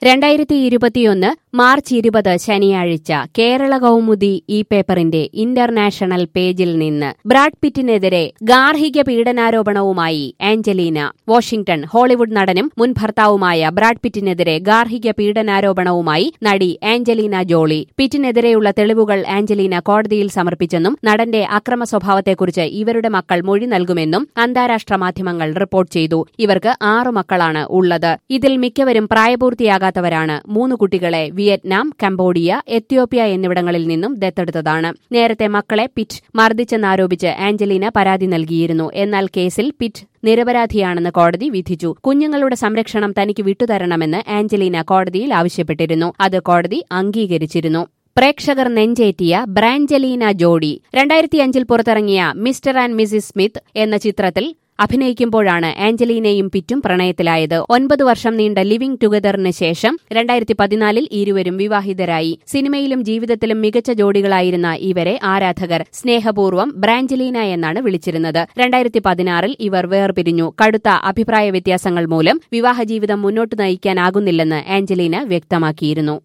രണ്ടായിരത്തി ഇരുപത്തിയൊന്ന് മാർച്ച് ഇരുപത് ശനിയാഴ്ച കേരള കൗമുദി ഈ പേപ്പറിന്റെ ഇന്റർനാഷണൽ പേജിൽ നിന്ന് ബ്രാഡ് പിറ്റിനെതിരെ ഗാർഹിക പീഡനാരോപണവുമായി ആഞ്ചലീന വാഷിംഗ്ടൺ ഹോളിവുഡ് നടനും മുൻ ഭർത്താവുമായ ബ്രാഡ് പിറ്റിനെതിരെ ഗാർഹിക പീഡനാരോപണവുമായി നടി ആഞ്ചലീന ജോളി പിറ്റിനെതിരെയുള്ള തെളിവുകൾ ആഞ്ചലീന കോടതിയിൽ സമർപ്പിച്ചെന്നും നടന്റെ അക്രമ സ്വഭാവത്തെക്കുറിച്ച് ഇവരുടെ മക്കൾ മൊഴി നൽകുമെന്നും അന്താരാഷ്ട്ര മാധ്യമങ്ങൾ റിപ്പോർട്ട് ചെയ്തു ഇവർക്ക് ആറു മക്കളാണ് ഉള്ളത് ഇതിൽ മിക്കവരും പ്രായപൂർത്തിയാകാത്തവരാണ് മൂന്ന് കുട്ടികളെ വിയറ്റ്നാം കംബോഡിയ എത്യോപ്യ എന്നിവിടങ്ങളിൽ നിന്നും ദത്തെടുത്തതാണ് നേരത്തെ മക്കളെ പിറ്റ് മർദ്ദിച്ചെന്നാരോപിച്ച് ആഞ്ചലീന പരാതി നൽകിയിരുന്നു എന്നാൽ കേസിൽ പിറ്റ് നിരപരാധിയാണെന്ന് കോടതി വിധിച്ചു കുഞ്ഞുങ്ങളുടെ സംരക്ഷണം തനിക്ക് വിട്ടുതരണമെന്ന് ആഞ്ചലീന കോടതിയിൽ ആവശ്യപ്പെട്ടിരുന്നു അത് കോടതി അംഗീകരിച്ചിരുന്നു പ്രേക്ഷകർ നെഞ്ചേറ്റിയ ബ്രാഞ്ചലീന ജോഡി രണ്ടായിരത്തിയഞ്ചിൽ പുറത്തിറങ്ങിയ മിസ്റ്റർ ആൻഡ് മിസിസ് സ്മിത്ത് എന്ന ചിത്രത്തിൽ അഭിനയിക്കുമ്പോഴാണ് ആഞ്ചലീനയും പിറ്റും പ്രണയത്തിലായത് ഒൻപത് വർഷം നീണ്ട ലിവിംഗ് ടുഗദറിന് ശേഷം രണ്ടായിരത്തി പതിനാലിൽ ഇരുവരും വിവാഹിതരായി സിനിമയിലും ജീവിതത്തിലും മികച്ച ജോഡികളായിരുന്ന ഇവരെ ആരാധകർ സ്നേഹപൂർവ്വം ബ്രാഞ്ചലീന എന്നാണ് വിളിച്ചിരുന്നത് രണ്ടായിരത്തി പതിനാറിൽ ഇവർ വേർപിരിഞ്ഞു കടുത്ത അഭിപ്രായ വ്യത്യാസങ്ങൾ മൂലം വിവാഹ ജീവിതം മുന്നോട്ട് നയിക്കാനാകുന്നില്ലെന്ന് ആഞ്ചലീന വ്യക്തമാക്കിയിരുന്നു